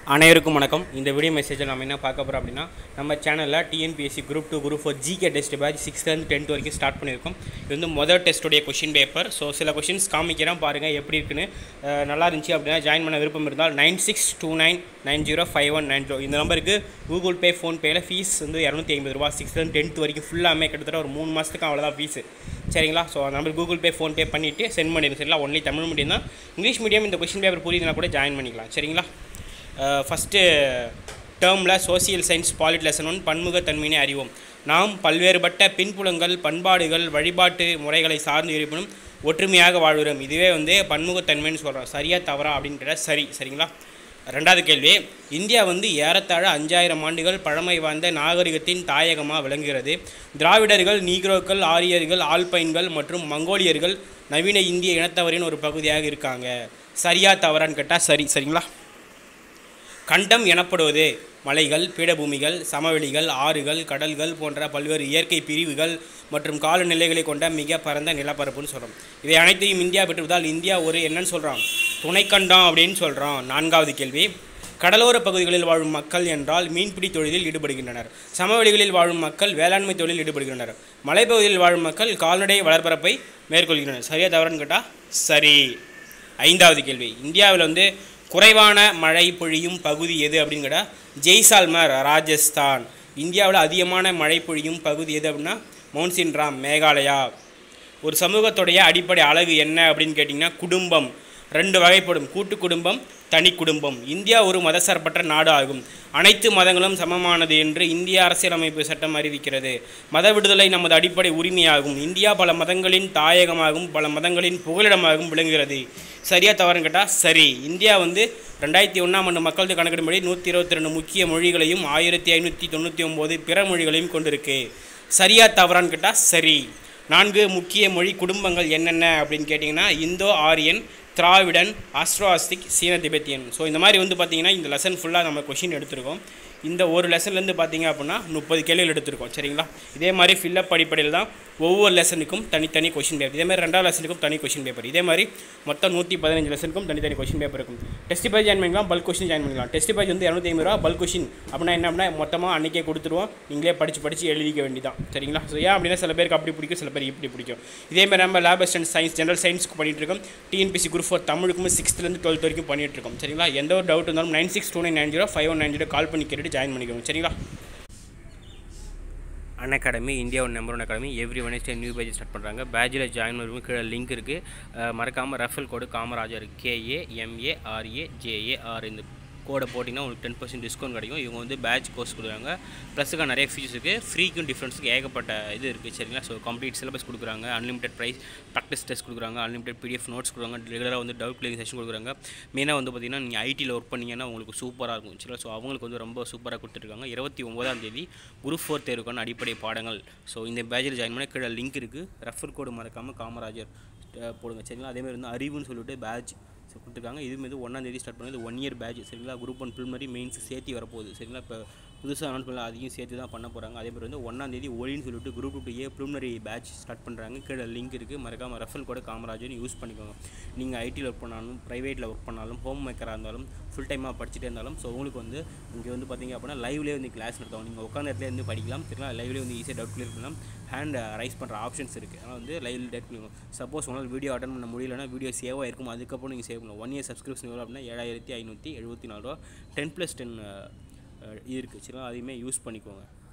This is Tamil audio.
அனைவருக்கும் வணக்கம் இந்த வீடியோ மெசேஜில் நம்ம என்ன பார்க்க போகிறோம் அப்படின்னா நம்ம சேனலில் TNPSC group two group four GK test batch சிக்ஸ்த்லேருந்து டென்த் வரைக்கும் ஸ்டார்ட் பண்ணியிருக்கோம் இது வந்து மொதல் டெஸ்ட்டுடைய கொஷின் பேப்பர் ஸோ சில கொஷின்ஸ் காமிக்கிறேன் பாருங்கள் எப்படி இருக்குன்னு அஹ், நல்லா இருந்துச்சு அப்படின்னா ஜாயின் பண்ண விருப்பம் இருந்தால் nine six two nine nine zero five one nine zero இந்த நம்பருக்கு கூகுள் பே ஃபோன்பேயில் ஃபீஸ் வந்து இரநூத்தி ஐம்பது ரூபா சிக்ஸ்த்லேருந்து டென்த் வரைக்கும் ஃபுல்லாமே கிட்டத்தட்ட ஒரு மூணு மாதத்துக்கு அவ்வளோதான் ஃபீஸு சரிங்களா ஸோ அந்த நம்பர் கூகுள் பே ஃபோன்பே பண்ணிவிட்டு சென்ட் பண்ணிடுங்க சரிங்களா ஒன்லி தமிழ் மீடியம் தான் இங்கிலீஷ் மீடியம் இந்த கொஷின் பேப்பர் புரியுதுன்னா கூட ஜாயின் பண்ணிக்கலாம் சரிங்களா ஃபஸ்ட்டு டேர்மில் social science polity lesson one பன்முகத்தன்மையினை அறிவோம் நாம் பல்வேறுபட்ட பின்புலங்கள் பண்பாடுகள் வழிபாட்டு முறைகளை சார்ந்து இருப்பினும் ஒற்றுமையாக வாழ்கிறோம் இதுவே வந்து பன்முகத்தன்மைன்னு சொல்கிறோம் சரியா தவறா அப்படின்னு கேட்டால் சரி சரிங்களா ரெண்டாவது கேள்வி இந்தியா வந்து ஏறத்தாழ அஞ்சாயிரம் ஆண்டுகள் பழமை வாய்ந்த நாகரிகத்தின் தாயகமாக விளங்குகிறது திராவிடர்கள் நீக்ரோக்கள் ஆரியர்கள் ஆல்பைன்கள் மற்றும் மங்கோலியர்கள் நவீன இந்திய இனத்தவரின் ஒரு பகுதியாக இருக்காங்க சரியா தவறான்னு கேட்டால் சரி சரிங்களா கண்டம் எனப்படுவது மலைகள் பீடபூமிகள் சமவெளிகள் ஆறுகள் கடல்கள் போன்ற பல்வேறு இயற்கை பிரிவுகள் மற்றும் காலநிலைகளை கொண்ட மிக பரந்த நிலப்பரப்புன்னு சொல்கிறோம் இவை அனைத்தையும் இந்தியா பெற்றுவதால் இந்தியா ஒரு என்னன்னு சொல்கிறோம் துணைக்கண்டம் அப்படின்னு சொல்கிறோம் நான்காவது கேள்வி கடலோர பகுதிகளில் வாழும் மக்கள் என்றால் மீன்பிடி தொழிலில் ஈடுபடுகின்றனர் சமவெளிகளில் வாழும் மக்கள் வேளாண்மை தொழிலில் ஈடுபடுகின்றனர் மலைப்பகுதியில் வாழும் மக்கள் கால்நடை வளர்ப்பரப்பை மேற்கொள்கின்றனர் சரியா தவறுன்னு கேட்டால் சரி ஐந்தாவது கேள்வி இந்தியாவில் வந்து குறைவான மழை பொழியும் பகுதி எது அப்படின்னு கேட்டால் ஜெய்சால்மர் ராஜஸ்தான் இந்தியாவில் அதிகமான மழை பொழியும் பகுதி எது அப்படின்னா மவுன்சின் ராம் மேகாலயா ஒரு சமூகத்துடைய அடிப்படை அழகு என்ன அப்படின்னு கேட்டிங்கன்னா குடும்பம் ரெண்டு வகைப்படும் கூட்டு குடும்பம் தனி குடும்பம் இந்தியா ஒரு மதசார்பற்ற நாடு ஆகும் அனைத்து மதங்களும் சமமானது என்று இந்திய அரசியலமைப்பு சட்டம் அறிவிக்கிறது மத விடுதலை நமது அடிப்படை உரிமையாகும் இந்தியா பல மதங்களின் தாயகமாகவும் பல மதங்களின் புகலிடமாகவும் விளங்குகிறது சரியா தவறுன்னு கேட்டால் சரி இந்தியா வந்து ரெண்டாயிரத்தி ஒன்றாம் ஆண்டு மக்கள் தொகை கணக்கெடுப்படி நூற்றி இருபத்தி ரெண்டு முக்கிய மொழிகளையும் ஆயிரத்தி ஐநூற்றி தொண்ணூற்றி ஒம்பது பிற மொழிகளையும் கொண்டிருக்கு சரியா தவறான்னு கேட்டால் சரி நான்கு முக்கிய மொழி குடும்பங்கள் என்னென்ன அப்படின்னு கேட்டிங்கன்னா இந்தோ ஆரியன் திராவிடன் ஆஸ்ட்ரோஆஸ்டிக் சீன திபெத்தியன் ஸோ இந்த மாதிரி வந்து பார்த்தீங்கன்னா இந்த லெசன் ஃபுல்லாக நம்ம கொஷின் எடுத்திருக்கோம் இந்த ஒரு லெசன்லேருந்து பார்த்தீங்க அப்படின்னா முப்பது கேள்விகள் எடுத்திருக்கோம் சரிங்களா இதே மாதிரி ஃபில்லப் அடிப்படையில் தான் ஒவ்வொரு லெசனுக்கும் தனித்தனி கொஷின் பேப்பர் இதே மாதிரி ரெண்டாவது லெசனுக்கும் தனி கொஷின் பேப்பர் இதே மாதிரி மொத்தம் நூற்றி பதினஞ்சு லெசனுக்கும் தனித்தனி கொஷின் பேப்பர் இருக்கும் டெஸ்ட் பேஜ் ஜாயின் பண்ணிக்கலாம் பல்க் கொஷின் ஜாயின் பண்ணிக்கலாம் டெஸ்ட் பேஜ் வந்து இரநூத்தி ஐம்பது ரூபா பல்க் கொஷின் அப்படின்னா என்ன அப்படின்னா மொத்தமாக அன்றைக்கே கொடுத்துருவோம் நீங்களே படித்து படித்து எழுதிக்க வேண்டியதான் சரிங்களா ஸோ ஏன் அப்படின்னா சில பேருக்கு அப்படி பிடிக்கும் சில பேர் இப்படி பிடிக்கும் இதே மாதிரி நம்ம லேப் அசிஸ்டன்ட் சயின்ஸ் ஜென்ரல் சயின்ஸ்க்கு பண்ணிட்டு இருக்கோம் டிஎன்பிசி குரூப் ஃபோர் தமிழுக்கும் சிக்ஸ்த்லேருந்து டுவெல்த் வரைக்கும் பண்ணிட்டு இருக்கோம் சரிங்களா எந்த ஒரு டவுட் இருந்தாலும் nine six two nine nine zero five one nine zero call பண்ணி கேட்டுட்டு ஜாயின் பண்ணிக்கோங்க சரிங்களா அன் அகாடமி இந்தியாவோட number one academy every Wednesday new page start பண்ணுறாங்க பேஜில் ஜாயின் பண்ணுறது கீழே லிங்க் இருக்குது மறக்காமல் referral code Kamarajar K A M A R A J A R இந்த கோடை போட்டிங்கன்னா உங்களுக்கு டென் பர்சன்ட் டிஸ்கவுண்ட் கிடைக்கும் இவங்க வந்து பேட்ச் கோர்ஸ் கொடுக்குறாங்க ப்ளஸுக்கு நிறைய ஃபீச்சர்ஸ் இருக்குது ஃப்ரீக்கும் டிஃப்ரென்ஸுக்கு ஏகப்பட்ட இது இருக்குது சரிங்களா ஸோ கம்ப்ளீட் சிலபஸ் கொடுக்குறாங்க அன்லிமிட்டட் ப்ரைஸ் ப்ராக்டிஸ் டெஸ்ட் கொடுக்குறாங்க அன்லிமிட்டட் பிடிஎஃப் நோட்ஸ் கொடுக்குறாங்க ரெகுலராக வந்து டவுட் கிளியரிங் செஷன் கொடுக்குறாங்க மெயினாக வந்து பார்த்தீங்கன்னா நீங்கள் ஐடியில் ஒர்க் பண்ணீங்கன்னா உங்களுக்கு சூப்பராக இருக்கும் சரிங்களா ஸோ அவங்களுக்கு வந்து ரொம்ப சூப்பராக கொடுத்துருக்காங்க இருபத்தி ஒன்பதாம் தேதி குரூப் ஃபோர் தேர்வுக்கான அடிப்படை பாடங்கள் ஸோ இந்த பேட்சில் ஜாயின் பண்ண கீழே லிங்க் இருக்குது ரெஃபர் கோடு மறக்காமல் காமராஜர் அஹ், போடுங்க சரிங்களா அதேமாதிரி வந்து அறிவுன்னு சொல்லிட்டு பேட்ச் ஸோ கொடுத்துருக்காங்க இது வந்து ஒன்றாம் தேதி ஸ்டார்ட் பண்ணுது ஒன் இயர் பேட்ச் சரிங்களா குரூப் ஒன் ப்ரிலிமரி மெயின்ஸ் சேர்த்து வரப்போகுது சரிங்களா இப்போ புதுசாக அனௌன்ஸ் பண்ணல அதையும் சேர்த்து தான் பண்ண போகிறாங்க அதே மாதிரி வந்து ஒன்றாம் தேதி ஒளின்னு சொல்லிட்டு group two A preliminary batch start பண்ணுறாங்க கீழே லிங்க் இருக்குது மறக்காமல் ரெஃபல் கூட காமராஜர்னு யூஸ் பண்ணிக்கோங்க நீங்கள் ஐடியில் ஒர்க் பண்ணாலும் ப்ரைவேட்டில் ஒர்க் பண்ணாலும் ஹோம் மேக்கராக இருந்தாலும் ஃபுல் டைமாக படிச்சுட்டே இருந்தாலும் ஸோ உங்களுக்கு வந்து இங்கே வந்து பார்த்தீங்க அப்படின்னா லைவ்லேயே வந்து கிளாஸ் நடத்துவாங்க நீங்கள் உட்காந்த இடத்துல இருந்து படிக்கலாம் சரிங்களா லைவ்லேயே வந்து ஈஸியாக டவுட் கிளியர் பண்ணலாம் ஹேண்ட் ரைஸ் பண்ணுற ஆப்ஷன்ஸ் இருக்குது ஆனால் வந்து லைவ் டேட் பண்ணிக்கணும் சப்போஸ் உங்களால் வீடியோ அட்டன் பண்ண முடியலன்னா வீடியோ சேவாக இருக்கும் அதுக்கப்புறம் நீங்கள் சேவ் பண்ணலாம் ஒன் இயர் சப்ஸ்கிரிப்ஷன் எவ்வளோ அப்படின்னா ஏழாயிரத்தி ஐநூற்றி எழுபத்தி நாலு ரூபா டென் ப்ளஸ் டென் இது இருக்குது சரிங்களா அதையுமே யூஸ் பண்ணிக்கோங்க